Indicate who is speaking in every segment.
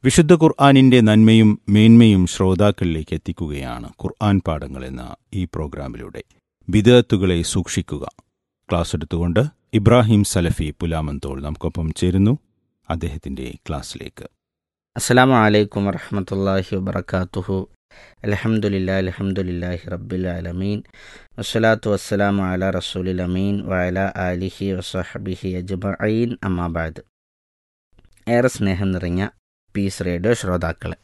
Speaker 1: വിശുദ്ധ ഖുർആാനിന്റെ നന്മയും മേന്മയും ശ്രോതാക്കളിലേക്ക് എത്തിക്കുകയാണ് ഖുർആൻ പാഠങ്ങൾ എന്ന ഈ പ്രോഗ്രാമിലൂടെ ബിദഅത്തുകളെ സൂക്ഷിക്കുക ക്ലാസ് എടുത്തുകൊണ്ട് ഇബ്രാഹിം സലഫി പുലാമന്തോൾ നമുക്കൊപ്പം ചേരുന്നു അദ്ദേഹത്തിന്റെ ക്ലാസ്സിലേക്ക്
Speaker 2: അസ്സലാമു അലൈക്കും വറഹമത്തല്ലാഹി വബർക്കാത്തുഹു അലഹമുല്ലാ അലഹമുല്ലാഹി റബ്ബിൽ ആലമീൻ വസ്സലാത്തു വസ്സലാമു അല റസൂലിൽ അമീൻ വഅല ആലിഹി വസഹബിഹി അജ്മഈൻ അമ്മാബാദ് ഏറെ സ്നേഹം നിറഞ്ഞ പീസ് റേഡിയോ ശ്രോതാക്കളെ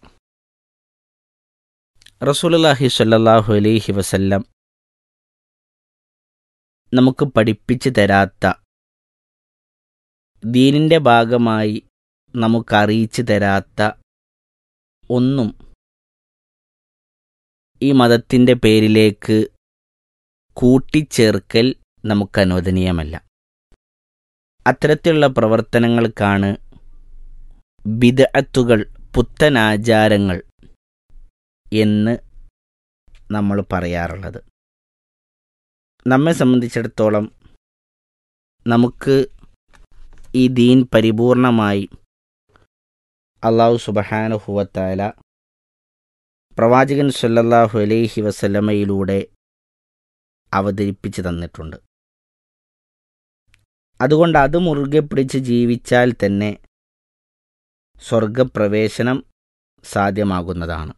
Speaker 2: റസൂലുള്ളാഹി സ്വല്ലല്ലാഹു അലൈഹി വസല്ലം നമുക്ക് പഠിപ്പിച്ചു തരാത്ത ദീനിൻ്റെ ഭാഗമായി നമുക്കറിയിച്ചു തരാത്ത ഒന്നും ഈ മതത്തിൻ്റെ പേരിലേക്ക് കൂട്ടിച്ചേർക്കൽ നമുക്ക് അനുവദനീയമല്ല അത്തരത്തിലുള്ള പ്രവർത്തനങ്ങൾക്കാണ് ബിദഅത്തുകൾ പുത്തനാചാരങ്ങൾ എന്ന് നമ്മൾ പറയാറുള്ളത് നമ്മെ സംബന്ധിച്ചിടത്തോളം നമുക്ക് ഈ ദീൻ പരിപൂർണമായി അള്ളാഹു സുബഹാനുഹുവത്താല പ്രവാചകൻ സല്ലല്ലാഹു അലൈഹി വസല്ലമയിലൂടെ അവതരിപ്പിച്ച് തന്നിട്ടുണ്ട് അതുകൊണ്ട് അത് മുറുകെ പിടിച്ച് ജീവിച്ചാൽ തന്നെ സ്വർഗപ്രവേശനം സാധ്യമാകുന്നതാണ്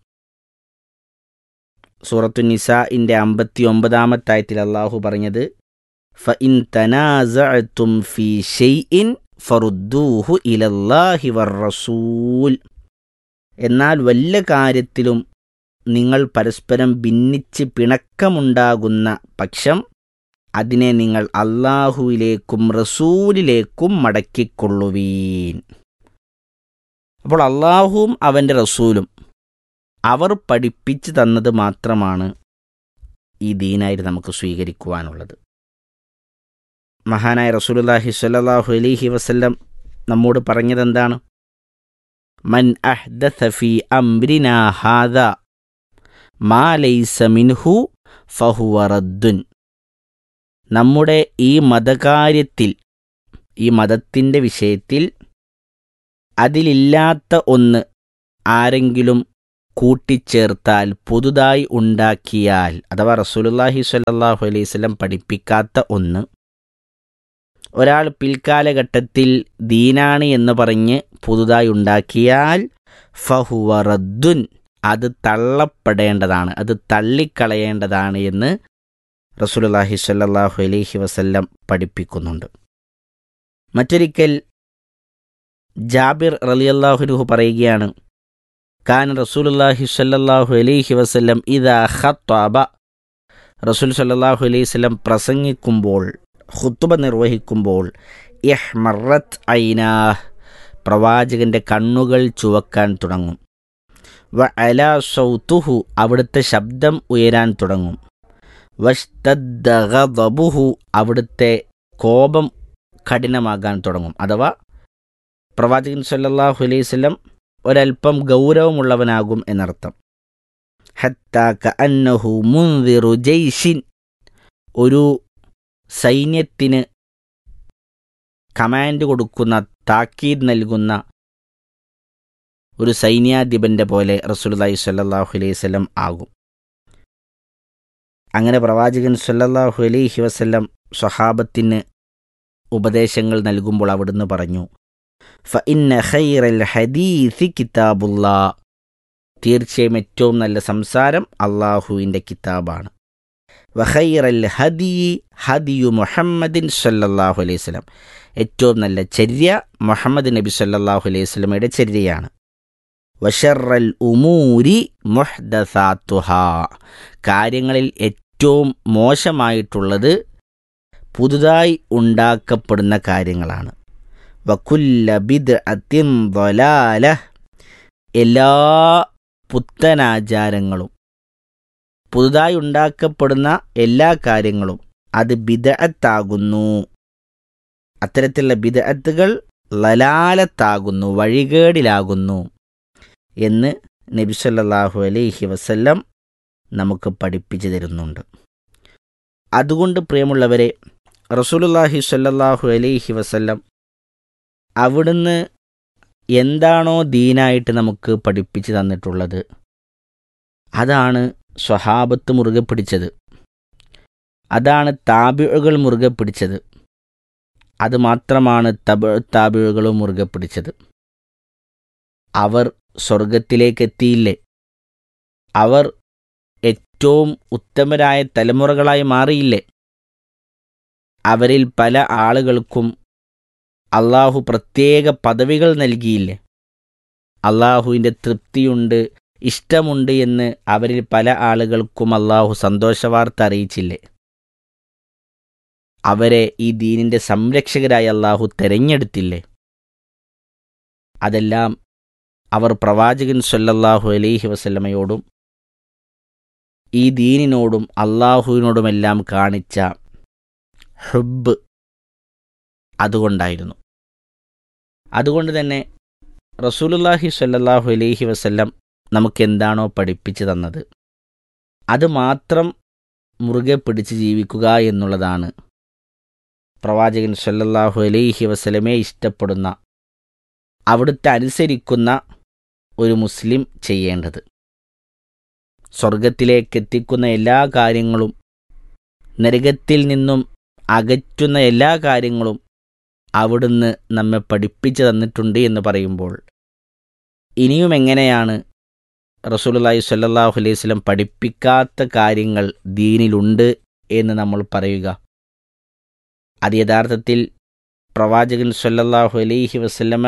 Speaker 2: സൂറത്തു നിസാഇൻ്റെ അമ്പത്തി ഒമ്പതാമത്തായത്തിൽ അള്ളാഹു പറഞ്ഞത് ഫ ഇൻ തനാസഅത്തും ഫി ഷെയ്ഇൻ ഫറുദ്ദൂഹു ഇലല്ലാഹി വറസൂൽ എന്നാൽ വല്ല കാര്യത്തിലും നിങ്ങൾ പരസ്പരം ഭിന്നിച്ച് പിണക്കമുണ്ടാകുന്ന പക്ഷം അതിനെ നിങ്ങൾ അള്ളാഹുവിലേക്കും റസൂലിലേക്കും മടക്കിക്കൊള്ളുവീൻ അപ്പോൾ അള്ളാഹുവും അവൻ്റെ റസൂലും അവർ പഠിപ്പിച്ചു തന്നത് മാത്രമാണ് ഈ ദീനായിട്ട് നമുക്ക് സ്വീകരിക്കുവാനുള്ളത് മഹാനായ റസൂലുല്ലാഹി സ്വല്ലല്ലാഹു അലൈഹി വസല്ലം നമ്മോട് പറഞ്ഞതെന്താണ് മൻ അഹ്ദഥ ഫീ അംരിനാ ഹാദ മാ ലൈസ മിൻഹു ഫഹുവ റദ്ദുൻ നമ്മുടെ ഈ മതകാര്യത്തിൽ ഈ മതത്തിൻ്റെ വിഷയത്തിൽ അതിലില്ലാത്ത ഒന്ന് ആരെങ്കിലും കൂട്ടിച്ചേർത്താൽ പുതുതായി ഉണ്ടാക്കിയാൽ അഥവാ റസൂലുല്ലാഹി സ്വല്ലല്ലാഹു അലൈഹി വസല്ലം പഠിപ്പിക്കാത്ത ഒന്ന് ഒരാൾ പിൽക്കാലഘട്ടത്തിൽ ദീനാണ് എന്ന് പറഞ്ഞ് പുതുതായി ഉണ്ടാക്കിയാൽ ഫഹുവ റദ്ദുൻ അത് തള്ളപ്പെടേണ്ടതാണ് അത് തള്ളിക്കളയേണ്ടതാണ് എന്ന് റസൂലുള്ളാഹി സ്വല്ലല്ലാഹു അലൈഹി വസല്ലം പഠിപ്പിക്കുന്നുണ്ട് മറ്റൊരിക്കൽ ജാബിർ റളിയല്ലാഹുനുഹു പറയുകയാണ് കാൻ റസൂലുള്ളാഹി സ്വല്ലല്ലാഹു അലൈഹി വസല്ലം ഇദാ ഖത്തബ റസൂൽ സ്വല്ലല്ലാഹു അലൈഹി വസല്ലം പ്രസംഗിക്കുമ്പോൾ ഖുത്തുബ നിർവഹിക്കുമ്പോൾ ഇഹ്മറത്ത് ഐനാഹ് പ്രവാചകന്റെ കണ്ണുകൾ ചുവക്കാൻ തുടങ്ങും വ അല സൗത്തുഹു അവിടുത്തെ ശബ്ദം ഉയരാൻ തുടങ്ങും വഷ്തദ്ദഹു അവിടുത്തെ കോപം കഠിനമാകാൻ തുടങ്ങും അഥവാ പ്രവാചകൻ സല്ലല്ലാഹു അലൈഹി വസല്ലം ഒരൽപ്പം ഗൗരവമുള്ളവനാകും എന്നർത്ഥം ഹത്താക്ക അന്നഹു മുൻവിറു ജയ്ഷിൻ ഒരു സൈന്യത്തിന് കമാൻഡ് കൊടുക്കുന്ന താക്കീത് നൽകുന്ന ഒരു സൈന്യാധിപന്റെ പോലെ റസൂലുള്ളാഹി സ്വല്ലല്ലാഹു അലൈഹി വസല്ലം ആകും അങ്ങനെ പ്രവാചകൻ സ്വല്ലല്ലാഹു അലൈഹി വസല്ലം സ്വഹാബത്തിന് ഉപദേശങ്ങൾ നൽകുമ്പോൾ അവിടുന്ന് പറഞ്ഞു ഫ ഇന്ന ഖൈറൽ ഹദീസി കിതാബുല്ലാ തീർച്ചയായും ഏറ്റവും നല്ല സംസാരം അള്ളാഹുവിൻ്റെ കിതാബാണ് വഖൈറൽ ഹദി ഹദിയു മുഹമ്മദിൻ സല്ലല്ലാഹു അലൈഹി വസല്ലം ഏറ്റവും നല്ല ചര്യ മുഹമ്മദ് നബി സല്ലല്ലാഹു അലൈഹി വസല്ലമയുടെ ചര്യയാണ് വഷറൽ ഉമൂരി മുഹ്ദസാത്തുഹ കാര്യങ്ങളിൽ ഏറ്റവും മോശമായിട്ടുള്ളത് പുതുതായി ഉണ്ടാക്കപ്പെടുന്ന കാര്യങ്ങളാണ് വക്കുല്ല ബിദ് അത്തിൻ തൊലാല എല്ലാ പുത്തനാചാരങ്ങളും പുതുതായി ഉണ്ടാക്കപ്പെടുന്ന എല്ലാ കാര്യങ്ങളും അത് ബിദഅത്താകുന്നു അത്തരത്തിലുള്ള ബിദഅത്തുകൾ ലലാലത്താകുന്നു വഴികേടിലാകുന്നു എന്ന് നബി സല്ലല്ലാഹു അലൈഹി വസല്ലം നമുക്ക് പഠിപ്പിച്ചു തരുന്നുണ്ട് അതുകൊണ്ട് പ്രിയമുള്ളവരെ റസൂലുള്ളാഹി സ്വല്ലല്ലാഹു അലൈഹി വസല്ലം അവിടുന്ന് എന്താണോ ദീനായിട്ട് നമുക്ക് പഠിപ്പിച്ചു തന്നിട്ടുള്ളത് അതാണ് സ്വഹാബത്ത് മുറുകെ പിടിച്ചത് അതാണ് താബിഴുകൾ മുറുകെ പിടിച്ചത് അത് മാത്രമാണ് തബ താബിഴുകളും മുറുകെ പിടിച്ചത് അവർ സ്വർഗത്തിലേക്കെത്തിയില്ലേ അവർ ഏറ്റവും ഉത്തമരായ തലമുറകളായി മാറിയില്ലേ അവരിൽ പല ആളുകൾക്കും അള്ളാഹു പ്രത്യേക പദവികൾ നൽകിയില്ലേ അള്ളാഹുവിൻ്റെ തൃപ്തിയുണ്ട് ഇഷ്ടമുണ്ട് എന്ന് അവരിൽ പല ആളുകൾക്കും അള്ളാഹു സന്തോഷവാർത്ത അറിയിച്ചില്ലേ അവരെ ഈ ദീനിൻ്റെ സംരക്ഷകരായി അള്ളാഹു തെരഞ്ഞെടുത്തില്ലേ അതെല്ലാം അവർ പ്രവാചകൻ സല്ലല്ലാഹു അലൈഹി വസല്ലമയോടും ഈ ദീനിനോടും അള്ളാഹുവിനോടുമെല്ലാം കാണിച്ച ഹുബ് അതുകൊണ്ടായിരുന്നു അതുകൊണ്ട് തന്നെ റസൂലുല്ലാഹി സ്വല്ലല്ലാഹു അലൈഹി വസല്ലം നമുക്കെന്താണോ പഠിപ്പിച്ചു തന്നത് അത് മാത്രം മുറുകെ പിടിച്ച് ജീവിക്കുക എന്നുള്ളതാണ് പ്രവാചകൻ സല്ലല്ലാഹു അലൈഹി വസല്ലമെ ഇഷ്ടപ്പെടുന്ന അവിടുത്തെ അനുസരിക്കുന്ന ഒരു മുസ്ലിം ചെയ്യേണ്ടത് സ്വർഗത്തിലേക്ക് എത്തിക്കുന്ന എല്ലാ കാര്യങ്ങളും നരകത്തിൽ നിന്നും അകറ്റുന്ന എല്ലാ കാര്യങ്ങളും അവിടുന്ന് നമ്മെ പഠിപ്പിച്ചു തന്നിട്ടുണ്ട് എന്ന് പറയുമ്പോൾ ഇനിയും എങ്ങനെയാണ് റസൂലുള്ളാഹി സ്വല്ലല്ലാഹു അലൈഹി വസല്ലം പഠിപ്പിക്കാത്ത കാര്യങ്ങൾ ദീനിലുണ്ട് എന്ന് നമ്മൾ പറയുക അത് യഥാർത്ഥത്തിൽ പ്രവാചകൻ സ്വല്ലല്ലാഹു അലൈഹി വസല്ലമ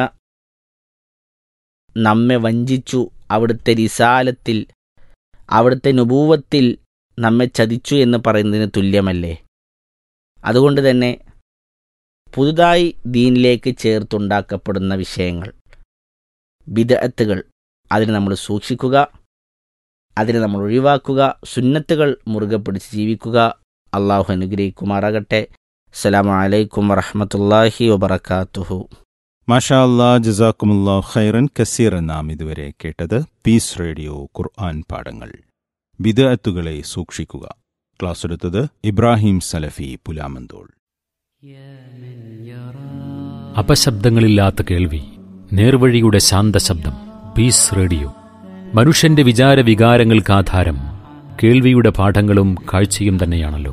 Speaker 2: നമ്മെ വഞ്ചിച്ചു അവിടുത്തെ റിസാലത്തിൽ അവിടുത്തെ നുപൂവത്തിൽ നമ്മെ ചതിച്ചു എന്ന് പറയുന്നതിന് തുല്യമല്ലേ അതുകൊണ്ട് തന്നെ പുതുതായി ദീനിലേക്ക് ചേർത്തുണ്ടാക്കപ്പെടുന്ന വിഷയങ്ങൾ ബിദഅത്തുകൾ അതിനെ നമ്മൾ സൂക്ഷിക്കുക അതിനെ നമ്മൾ ഒഴിവാക്കുക സുന്നത്തുകൾ മുറുകെ പിടിച്ച് ജീവിക്കുക അള്ളാഹു അനുഗ്രഹിക്കുമാറാകട്ടെ അസ്സലാമു അലൈക്കും വറഹമത്തല്ലാഹി വബർക്കാത്തുഹു
Speaker 1: മാഷാ അല്ലാ ജസാക്കുമുല്ലാ ഖൈറൻ കസീർ നാം ഇതുവരെ കേട്ടത് പീസ് റേഡിയോ ഖുർആൻ പാഠങ്ങൾ ബിദഅത്തുകളെ സൂക്ഷിക്കുക ക്ലാസ് എടുത്തത് ഇബ്രാഹിം സലഫി പുലാമന്തോൾ
Speaker 3: അപശബ്ദങ്ങളില്ലാത്ത കേൾവി നേർവഴിയുടെ ശാന്തശബ്ദം പീസ് റേഡിയോ മനുഷ്യന്റെ വിചാര വികാരങ്ങൾക്ക് ആധാരം കേൾവിയുടെ പാഠങ്ങളും കാഴ്ചയും തന്നെയാണല്ലോ